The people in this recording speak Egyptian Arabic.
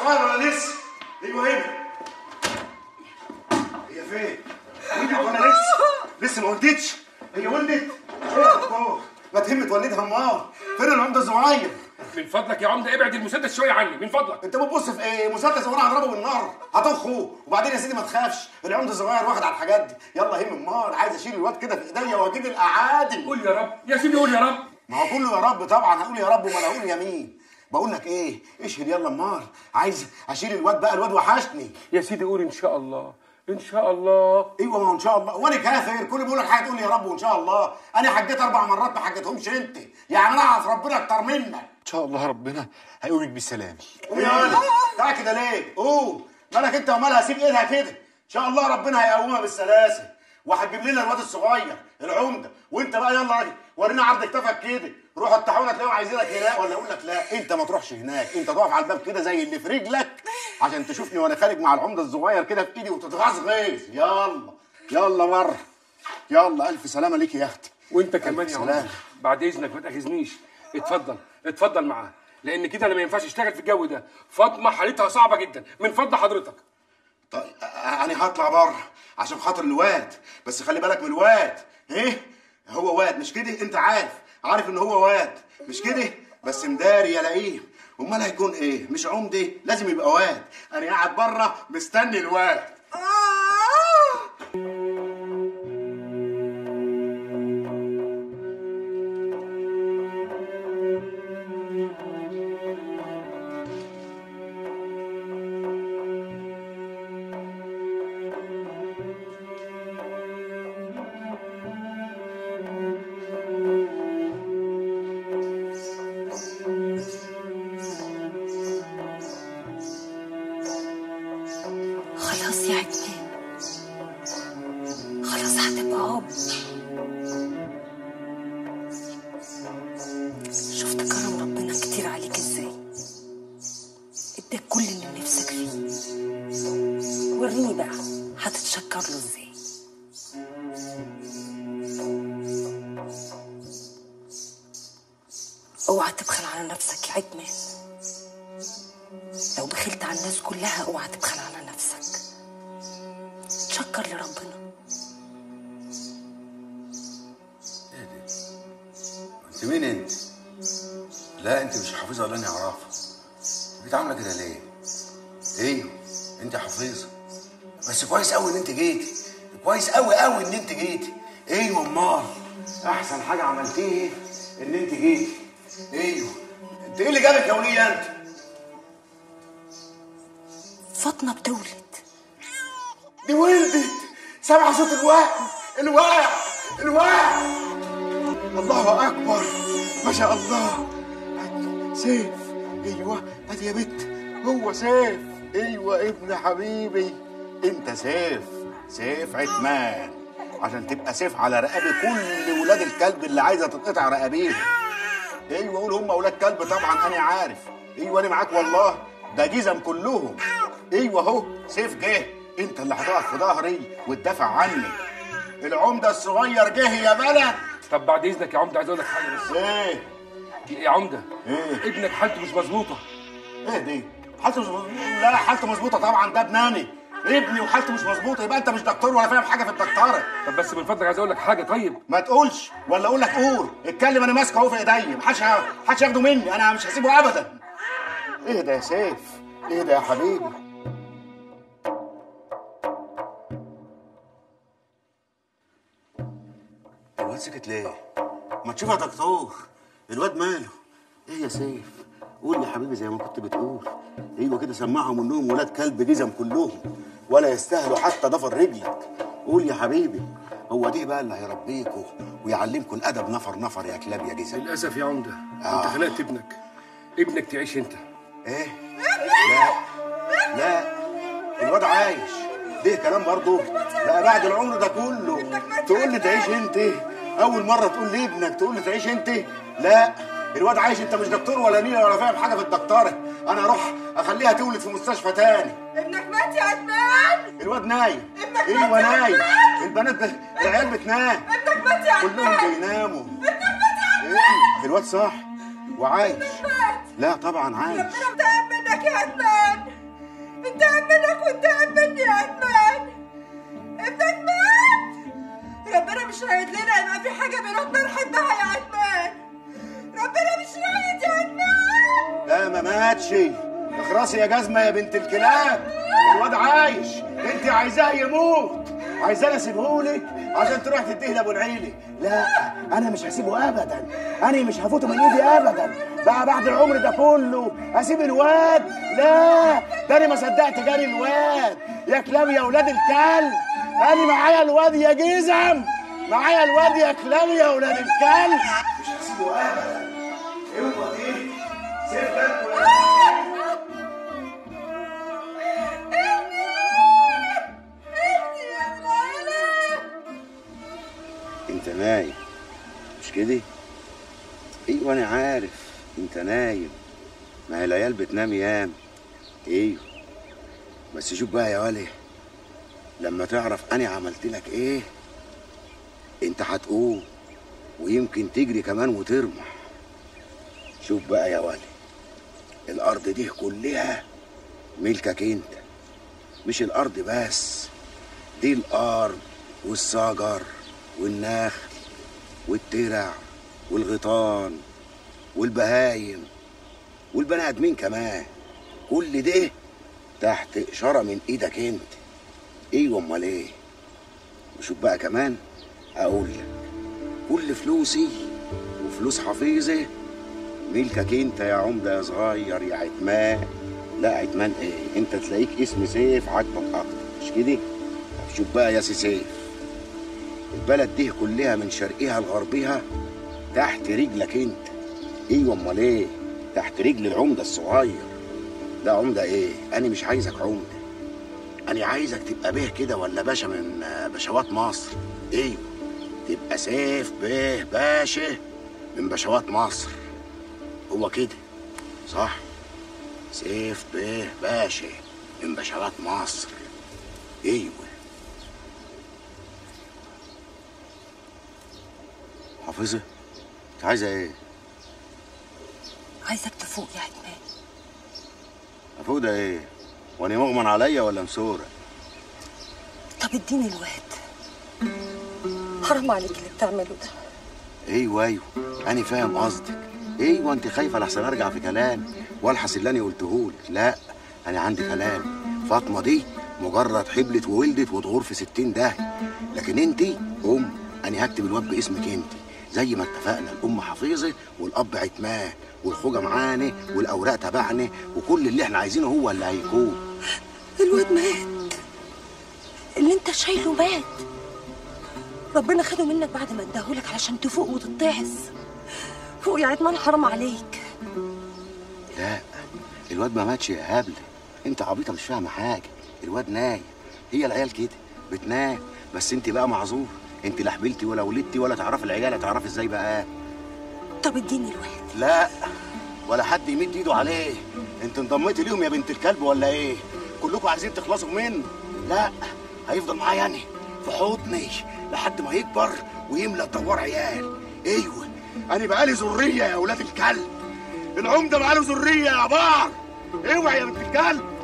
الصغير ولا لسه ايوه هنا هي فين ولدت ولا لسه لسه ما ولدتش هي ولدت ايه يا دكتور ما تهم تولدها امال فين العمده الصغير من فضلك يا عمده ابعد المسدس شويه عني من فضلك انت بتبص في ايه مسدس وانا هضربه بالنار هتخه وبعدين يا سيدي ما تخافش العمده الصغير واخد على الحاجات دي يلا هم امال عايز اشيل الواد كده في ايديا واجيب الاعادي قول يا رب يا سيدي قول يا رب ما هو كله يا رب طبعا هقول يا رب وما هقول يمين بقول لك ايه اشهد يلا امال عايز اشيل الواد بقى الواد وحشني يا سيدي قول ان شاء الله ان شاء الله ايوه ما هو ان شاء الله وانا كافر كل بيقول لك حاجه تقول لي يا رب وان شاء الله انا حجيت اربع مرات ما حجيتهمش انت يعني انا اعرف ربنا اكتر منك ان شاء الله ربنا هيقومك بالسلامه قوم يا ولد تعال كده ليه قوم مالك انت ومالها سيب ايدها كده ان شاء الله ربنا هيقومها بالسلاسل وهتجيب لنا الواد الصغير العمده وانت بقى يلا راجل ورينا عرض كتفك كده روح الطاحونه تلاقيهم عايزينك هناك ولا اقول لك لا انت ما تروحش هناك انت تقف على الباب كده زي اللي في رجلك عشان تشوفني وانا خارج مع العمده الصغير كده في ايدي وتتغزغز يلا يلا بره يلا الف سلامه ليك يا اختي وانت كمان يا سلام. عمده بعد اذنك ما تاخذنيش اتفضل اتفضل معاه لان كده انا ما ينفعش اشتغل في الجو ده فاطمه حالتها صعبه جدا من فضل حضرتك طيب انا هطلع بره عشان خاطر الواد بس خلي بالك من الواد ايه هو واد مش كده انت عارف عارف ان هو واد مش كده بس مداري يا لئيم امال هيكون ايه مش عمده لازم يبقى واد انا قاعد بره مستني الواد خلاص يا عدنان خلاص هتبقى اب شفت كرم ربنا كتير عليك ازاي اداك كل اللي نفسك فيه وريني بقى هتتشكر له ازاي اوعى تبخل على نفسك يا عدنان لو بخلت على الناس كلها اوعى تبخل على نفسك تشكر لربنا انت مين انت؟ لا انت مش حافظه ولا انا اعرفها انت عامله كده ليه؟ ايوه انت حفيظه بس كويس قوي ان انت جيتي كويس قوي قوي ان انت جيتي ايوه امال احسن حاجه عملتيه ان انت جيتي ايوه انت ايه اللي جابك يا وليه انت فاطمه بتولد دي ولدت سامع صوت الواد الواد الواد الله اكبر ما شاء الله سيف ايوه ادي يا بت هو سيف ايوه ابن حبيبي انت سيف سيف عثمان عشان تبقى سيف على رقاب كل ولاد الكلب اللي عايزه تتقطع رقابيهم ايوه قول هم اولاد كلب طبعا انا عارف ايوه انا معاك والله ده جزم كلهم ايوه اهو سيف جه انت اللي هتقف في ظهري وتدافع عني العمده الصغير جه يا بلد طب بعد اذنك يا عمده عايز اقول لك حاجه بس ايه يا عمده ايه ابنك حالته مش مظبوطه ايه دي حالته مش مظبوطه لا حالته مظبوطه طبعا ده ابناني ابني وحالته مش مظبوطه يبقى انت مش دكتور ولا فاهم حاجه في الدكتوره طب بس من فضلك عايز اقول لك حاجه طيب ما تقولش ولا اقول لك قول اتكلم انا ماسكه اهو في ايديا محدش محدش ياخده مني انا مش هسيبه ابدا ايه ده يا سيف ايه ده يا حبيبي الواد سكت ليه ما تشوف يا دكتور الواد ماله ايه يا سيف قول يا حبيبي زي ما كنت بتقول ايوه كده سمعهم انهم ولاد كلب جزم كلهم ولا يستاهلوا حتى ضفر رجلك قول يا حبيبي هو دي بقى اللي هيربيكوا ويعلمكوا الادب نفر نفر يا كلاب يا جزم للاسف يا عمده آه. انت خلقت ابنك ابنك تعيش انت ايه لا لا الواد عايش ليه كلام برضه بقى بعد العمر ده كله تقول لي تعيش انت اول مره تقول لي ابنك تقول لي تعيش انت لا الواد عايش انت مش دكتور ولا نيله ولا فاهم حاجه في الدكتوره انا اروح اخليها تولد في مستشفى تاني ابنك مات يا عدنان الواد نايم ابنك ايوه مات يا نايم عدنان. البنات ده العيال بتنام ابنك مات يا كلهم عدنان بيناموا ابنك مات يا ايه الواد صح وعايش عدنان لا طبعا عايش ربنا متأمن منك يا عدنان انتقم منك وانتقم مني يا عدنان ابنك مات ربنا مش رايد لنا يبقى في حاجة بيناتنا نحبها يا عدنان ربنا مش رايد يا عدنان لا ما ماتش اخرسي يا جزمة يا بنت الكلاب الواد عايش انت عايزاه يموت عايزاه اسيبهولك عشان تروح تديه لابو العيلي لا انا مش هسيبه ابدا انا مش هفوته من ايدي ابدا بقى بعد العمر ده كله اسيب الواد لا ده انا ما صدقت جالي الواد يا كلاب يا ولاد الكلب انا معايا الواد يا جزم معايا الواد يا كلاب يا ولاد الكلب مش هسيبه ابدا اوعى دي سيب بالكوا يا انت نايم مش كده ايوه انا عارف انت نايم ما هي العيال بتنام يام ايوه بس شوف بقى يا ولي لما تعرف انا عملت لك ايه انت هتقوم ويمكن تجري كمان وترمح شوف بقى يا ولي الارض دي كلها ملكك انت مش الارض بس دي الارض والشجر والنخل والترع والغيطان والبهايم والبني ادمين كمان كل ده تحت اشاره من ايدك انت ايوه امال ايه وشوف بقى كمان اقول لك كل فلوسي وفلوس حفيظي ملكك انت يا عمده يا صغير يا عتمان لا عتمان ايه انت تلاقيك اسم سيف عاجبك اكتر مش كده طب شوف بقى يا سي سيف البلد دي كلها من شرقها لغربها تحت رجلك انت ايوه امال ايه تحت رجل العمده الصغير لا عمده ايه انا مش عايزك عمده انا عايزك تبقى به كده ولا باشا من آه، باشوات مصر ايوه تبقى سيف به باشا من باشوات مصر هو كده صح سيف به باشا من باشوات مصر ايوه حافظه انت عايزه ايه عايزك تفوق يا عتمان افوق ده ايه وانا مغمن عليا ولا مسوره طب اديني الواد حرام عليك اللي بتعمله ده ايوه ايوه انا فاهم قصدك ايوه انت خايفه لحسن ارجع في كلامي والحس اللي انا قلتهولك لا انا عندي كلام فاطمه دي مجرد حبلت وولدت وتغور في ستين داهيه لكن انت ام انا هكتب الواد باسمك انت زي ما اتفقنا الام حفيظه والاب عتمان والخوجه معانا والاوراق تبعنا وكل اللي احنا عايزينه هو اللي هيكون الواد مات اللي انت شايله مات ربنا خده منك بعد ما اداهولك علشان تفوق وتتعظ فوق يا عتمان حرام عليك لا الواد ما ماتش يا هبله انت عبيطه مش فاهمه حاجه الواد نايم هي العيال كده بتنام بس انت بقى معذور انت لا حبلتي ولا ولدتي ولا تعرفي العيال تعرفي ازاي بقى طب اديني الواد لا ولا حد يمد ايده عليه انت انضميتي ليهم يا بنت الكلب ولا ايه كلكم عايزين تخلصوا منه لا هيفضل معايا انا في حضني لحد ما يكبر ويملى الدوار عيال ايوه انا بقالي ذريه يا ولاد الكلب العمده بقاله ذريه يا بار اوعي يا بنت الكلب